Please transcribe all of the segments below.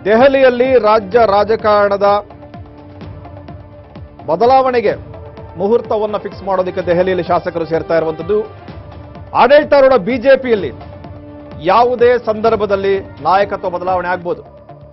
ದೆಹಲಿಯಲ್ಲಿ ರಾಜ್ಯ ರಾಜಕಾರಣದ ಬದಲಾವಣೆಗೆ ಮುಹೂರ್ತವನ್ನು ಫಿಕ್ಸ್ ಮಾಡೋದಕ್ಕೆ ದೆಹಲಿಯಲ್ಲಿ ಶಾಸಕರು ಸೇರ್ತಾ ಇರುವಂತದ್ದು ಆಡಳಿತಾರೂಢ ಬಿಜೆಪಿಯಲ್ಲಿ ಯಾವುದೇ ಸಂದರ್ಭದಲ್ಲಿ ನಾಯಕತ್ವ ಬದಲಾವಣೆ ಆಗ್ಬೋದು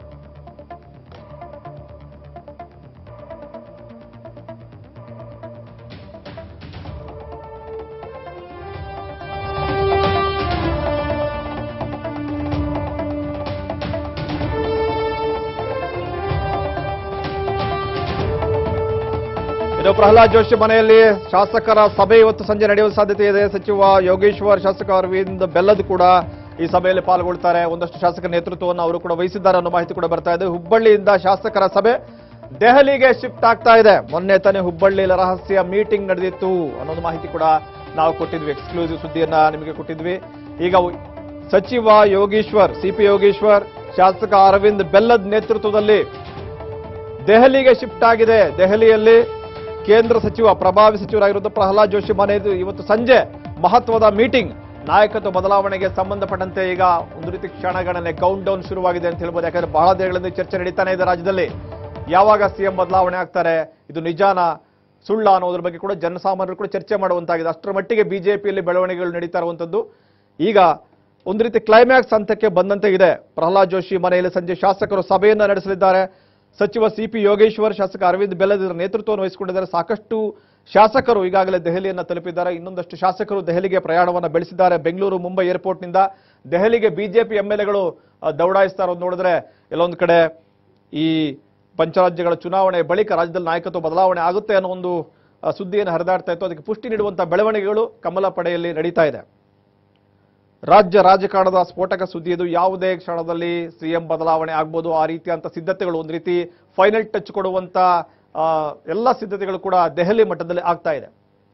ಇನ್ನು ಪ್ರಹ್ಲಾದ್ ಜೋಶಿ ಮನೆಯಲ್ಲಿ ಶಾಸಕರ ಸಭೆ ಇವತ್ತು ಸಂಜೆ ನಡೆಯುವ ಸಾಧ್ಯತೆ ಇದೆ ಸಚಿವ ಯೋಗೇಶ್ವರ್ ಶಾಸಕ ಅರವಿಂದ್ ಬೆಲ್ಲದ್ ಕೂಡ ಈ ಸಭೆಯಲ್ಲಿ ಪಾಲ್ಗೊಳ್ತಾರೆ ಒಂದಷ್ಟು ಶಾಸಕರ ನೇತೃತ್ವವನ್ನು ಅವರು ಕೂಡ ವಹಿಸಿದ್ದಾರೆ ಅನ್ನೋ ಮಾಹಿತಿ ಕೂಡ ಬರ್ತಾ ಇದೆ ಹುಬ್ಬಳ್ಳಿಯಿಂದ ಶಾಸಕರ ಸಭೆ ದೆಹಲಿಗೆ ಶಿಫ್ಟ್ ಆಗ್ತಾ ಇದೆ ಮೊನ್ನೆ ತಾನೇ ಹುಬ್ಬಳ್ಳಿಯಲ್ಲಿ ರಹಸ್ಯ ಮೀಟಿಂಗ್ ನಡೆದಿತ್ತು ಅನ್ನೋದು ಮಾಹಿತಿ ಕೂಡ ನಾವು ಕೊಟ್ಟಿದ್ವಿ ಎಕ್ಸ್ಕ್ಲೂಸಿವ್ ಸುದ್ದಿಯನ್ನ ನಿಮಗೆ ಕೊಟ್ಟಿದ್ವಿ ಈಗ ಸಚಿವ ಯೋಗೇಶ್ವರ್ ಸಿಪಿ ಯೋಗೇಶ್ವರ್ ಶಾಸಕ ಅರವಿಂದ್ ಬೆಲ್ಲದ್ ನೇತೃತ್ವದಲ್ಲಿ ದೆಹಲಿಗೆ ಶಿಫ್ಟ್ ಆಗಿದೆ ದೆಹಲಿಯಲ್ಲಿ ಕೇಂದ್ರ ಸಚಿವ ಪ್ರಭಾವಿ ಸಚಿವರಾಗಿರುವಂತಹ ಪ್ರಹ್ಲಾದ್ ಜೋಶಿ ಮನೆಯದು ಇವತ್ತು ಸಂಜೆ ಮಹತ್ವದ ಮೀಟಿಂಗ್ ನಾಯಕತ್ವ ಬದಲಾವಣೆಗೆ ಸಂಬಂಧಪಟ್ಟಂತೆ ಈಗ ಒಂದು ರೀತಿ ಕ್ಷಣಗಣನೆ ಕೌಂಟ್ ಡೌನ್ ಶುರುವಾಗಿದೆ ಅಂತ ಹೇಳ್ಬೋದು ಯಾಕಂದ್ರೆ ಬಹಳ ದಿನಗಳಿಂದ ಚರ್ಚೆ ನಡೀತಾನೆ ಇದೆ ರಾಜ್ಯದಲ್ಲಿ ಯಾವಾಗ ಸಿಎಂ ಬದಲಾವಣೆ ಆಗ್ತಾರೆ ಇದು ನಿಜಾನ ಸುಳ್ಳ ಅನ್ನೋದ್ರ ಬಗ್ಗೆ ಕೂಡ ಜನಸಾಮಾನ್ಯರು ಕೂಡ ಚರ್ಚೆ ಮಾಡುವಂತಾಗಿದೆ ಅಷ್ಟರ ಮಟ್ಟಿಗೆ ಬಿಜೆಪಿಯಲ್ಲಿ ಬೆಳವಣಿಗೆಗಳು ನಡೀತಾ ಇರುವಂತದ್ದು ಈಗ ಒಂದು ರೀತಿ ಕ್ಲೈಮ್ಯಾಕ್ಸ್ ಹಂತಕ್ಕೆ ಬಂದಂತೆ ಇದೆ ಪ್ರಹ್ಲಾದ್ ಜೋಶಿ ಮನೆಯಲ್ಲಿ ಸಂಜೆ ಶಾಸಕರು ಸಭೆಯನ್ನ ನಡೆಸಲಿದ್ದಾರೆ ಸಚಿವ ಸಿಪಿ ಯೋಗೇಶ್ವರ್ ಶಾಸಕ ಅರವಿಂದ್ ಬೆಲ್ಲದ್ ಇದರ ನೇತೃತ್ವವನ್ನು ವಹಿಸಿಕೊಂಡಿದ್ದಾರೆ ಸಾಕಷ್ಟು ಶಾಸಕರು ಈಗಾಗಲೇ ದೆಹಲಿಯನ್ನ ತಲುಪಿದ್ದಾರೆ ಇನ್ನೊಂದಷ್ಟು ಶಾಸಕರು ದೆಹಲಿಗೆ ಪ್ರಯಾಣವನ್ನ ಬೆಳೆಸಿದ್ದಾರೆ ಬೆಂಗಳೂರು ಮುಂಬೈ ಏರ್ಪೋರ್ಟ್ನಿಂದ ದೆಹಲಿಗೆ ಬಿಜೆಪಿ ಎಂಎಲ್ಎಗಳು ದೌಡಾಯಿಸ್ತಾ ಇರೋದು ನೋಡಿದ್ರೆ ಎಲ್ಲೊಂದು ಕಡೆ ಈ ಪಂಚರಾಜ್ಯಗಳ ಚುನಾವಣೆ ಬಳಿಕ ರಾಜ್ಯದಲ್ಲಿ ನಾಯಕತ್ವ ಬದಲಾವಣೆ ಆಗುತ್ತೆ ಅನ್ನೋ ಒಂದು ಆ, ಸುದ್ದಿಯನ್ನು ಹರಿದಾಡ್ತಾ ಇತ್ತು ಅದಕ್ಕೆ ಪುಷ್ಟಿ ನೀಡುವಂತಹ ಬೆಳವಣಿಗೆಗಳು ಕಮಲ ಪಡೆಯಲ್ಲಿ ನಡೀತಾ ಇದೆ ರಾಜ್ಯ ರಾಜಕಾರಣದ ಸ್ಫೋಟಕ ಸುದ್ದಿ ಇದು ಯಾವುದೇ ಕ್ಷಣದಲ್ಲಿ ಸಿಎಂ ಬದಲಾವಣೆ ಆಗ್ಬೋದು ಆ ರೀತಿಯಂತ ಸಿದ್ಧತೆಗಳು ಒಂದು ರೀತಿ ಫೈನಲ್ ಟಚ್ ಕೊಡುವಂತ ಆ, ಎಲ್ಲ ಸಿದ್ಧತೆಗಳು ಕೂಡ ದೆಹಲಿ ಮಟ್ಟದಲ್ಲಿ ಆಗ್ತಾ ಇದೆ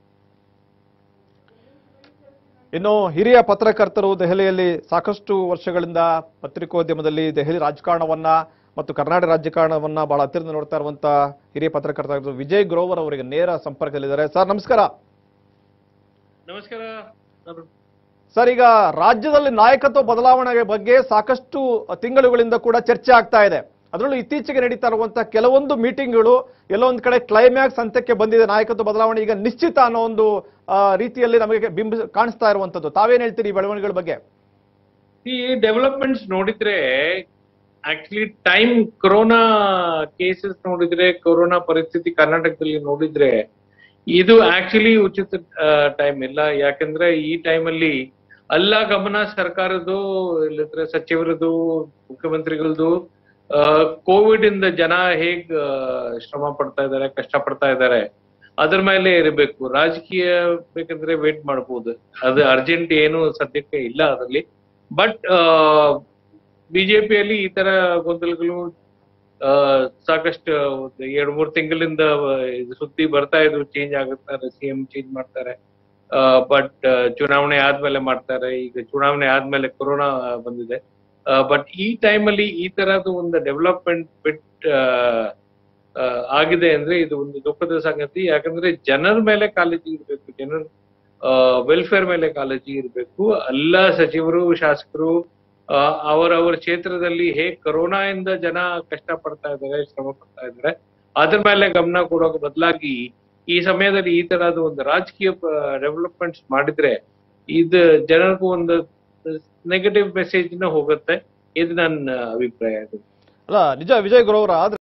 ಇನ್ನು ಹಿರಿಯ ಪತ್ರಕರ್ತರು ದೆಹಲಿಯಲ್ಲಿ ಸಾಕಷ್ಟು ವರ್ಷಗಳಿಂದ ಪತ್ರಿಕೋದ್ಯಮದಲ್ಲಿ ದೆಹಲಿ ರಾಜಕಾರಣವನ್ನ ಮತ್ತು ಕರ್ನಾಟಕ ರಾಜಕಾರಣವನ್ನ ಬಹಳ ಹತ್ತಿರದಿಂದ ನೋಡ್ತಾ ಇರುವಂತ ಹಿರಿಯ ಪತ್ರಕರ್ತ ವಿಜಯ್ ಗ್ರೋವರ್ ಅವರಿಗೆ ನೇರ ಸಂಪರ್ಕದಲ್ಲಿದ್ದಾರೆ ಸರ್ ನಮಸ್ಕಾರ ನಮಸ್ಕಾರ ಡಾಕ್ಟರ್ ಸರ್ ಈಗ ರಾಜ್ಯದಲ್ಲಿ ನಾಯಕತ್ವ ಬದಲಾವಣೆ ಬಗ್ಗೆ ಸಾಕಷ್ಟು ತಿಂಗಳುಗಳಿಂದ ಕೂಡ ಚರ್ಚೆ ಆಗ್ತಾ ಇದೆ ಅದರಲ್ಲೂ ಇತ್ತೀಚೆಗೆ ನಡೀತಾ ಇರುವಂತಹ ಕೆಲವೊಂದು ಮೀಟಿಂಗ್ಗಳು ಎಲ್ಲೋ ಒಂದ್ ಕಡೆ ಕ್ಲೈಮ್ಯಾಕ್ಸ್ ಹಂತಕ್ಕೆ ಬಂದಿದೆ ನಾಯಕತ್ವ ಬದಲಾವಣೆ ಈಗ ನಿಶ್ಚಿತ ಅನ್ನೋ ಒಂದು ಆ, ರೀತಿಯಲ್ಲಿ ನಮಗೆ ಬಿಂಬ ಕಾಣಿಸ್ತಾ ಇರುವಂತದ್ದು ತಾವೇನ್ ಹೇಳ್ತೀರಿ ಈ ಬೆಳವಣಿಗೆಗಳ ಬಗ್ಗೆ ಈ ಡೆವಲಪ್ಮೆಂಟ್ಸ್ ನೋಡಿದ್ರೆ ಆಕ್ಚುಲಿ ಟೈಮ್ ಕೊರೋನಾ ಕೇಸಸ್ ನೋಡಿದ್ರೆ ಕೊರೋನಾ ಪರಿಸ್ಥಿತಿ ಕರ್ನಾಟಕದಲ್ಲಿ ನೋಡಿದ್ರೆ ಇದು ಆಕ್ಚುಲಿ ಉಚಿತ ಟೈಮ್ ಇಲ್ಲ ಯಾಕಂದ್ರೆ ಈ ಟೈಮಲ್ಲಿ ಎಲ್ಲ ಗಮನ ಸರ್ಕಾರದ್ದು ಇಲ್ಲದ್ರೆ ಸಚಿವರದು ಮುಖ್ಯಮಂತ್ರಿಗಳದು ಕೋವಿಡ್ ಇಂದ ಜನ ಹೇಗ್ ಆ, ಶ್ರಮ ಪಡ್ತಾ ಇದ್ದಾರೆ ಕಷ್ಟ ಪಡ್ತಾ ಇದ್ದಾರೆ ಅದ್ರ ಮೇಲೆ ಇರಬೇಕು ರಾಜಕೀಯ ಬೇಕಂದ್ರೆ ವೇಟ್ ಮಾಡಬಹುದು ಅದು ಅರ್ಜೆಂಟ್ ಏನು ಸದ್ಯಕ್ಕೆ ಇಲ್ಲ ಅದರಲ್ಲಿ ಬಟ್ ಬಿಜೆಪಿಯಲ್ಲಿ ಈ ತರ ಗೊಂದಲಗಳು ಆ, ಸಾಕಷ್ಟು ಒಂದು ಎರಡು ಮೂರು ತಿಂಗಳಿಂದ ಇದು ಸುದ್ದಿ ಬರ್ತಾ ಇದ್ರು ಚೇಂಜ್ ಆಗುತ್ತಾರೆ ಸಿಎಂ ಚೇಂಜ್ ಮಾಡ್ತಾರೆ ಬಟ್ ಚುನಾವಣೆ ಆದ್ಮೇಲೆ ಮಾಡ್ತಾರೆ ಈಗ ಚುನಾವಣೆ ಆದ್ಮೇಲೆ ಕೊರೋನಾ ಬಂದಿದೆ ಬಟ್ ಈ ಟೈಮಲ್ಲಿ ಈ ತರದ್ದು ಒಂದು ಡೆವಲಪ್ಮೆಂಟ್ ಬಿಟ್ ಆ, ಆ, ಆಗಿದೆ ಅಂದ್ರೆ ಇದು ಒಂದು ದುಃಖದ ಸಂಗತಿ ಯಾಕಂದ್ರೆ ಜನರ ಮೇಲೆ ಕಾಳಜಿ ಇರಬೇಕು ಜನರ ವೆಲ್ಫೇರ್ ಮೇಲೆ ಕಾಳಜಿ ಇರಬೇಕು ಎಲ್ಲ ಸಚಿವರು ಶಾಸಕರು ಆ, ಅವರವರ ಕ್ಷೇತ್ರದಲ್ಲಿ ಹೇಗ್ ಕೊರೋನಾ ಇಂದ ಜನ ಕಷ್ಟ ಪಡ್ತಾ ಇದ್ದಾರೆ ಶ್ರಮ ಪಡ್ತಾ ಇದ್ದಾರೆ ಅದ್ರ ಮೇಲೆ ಗಮನ ಕೊಡೋಕೆ ಬದಲಾಗಿ ಈ ಸಮಯದಲ್ಲಿ ಈ ತರಹದ ಒಂದು ರಾಜಕೀಯ ಡೆವಲಪ್ಮೆಂಟ್ಸ್ ಮಾಡಿದ್ರೆ ಇದು ಜನರಿಗೂ ಒಂದು ನೆಗೆಟಿವ್ ಮೆಸೇಜ್ ಹೋಗುತ್ತೆ ಇದು ನನ್ನ ಅಭಿಪ್ರಾಯ ಅಲ್ಲ ನಿಜ ವಿಜಯ್ ಗ್ರೋವರ್ ಆದ್ರೆ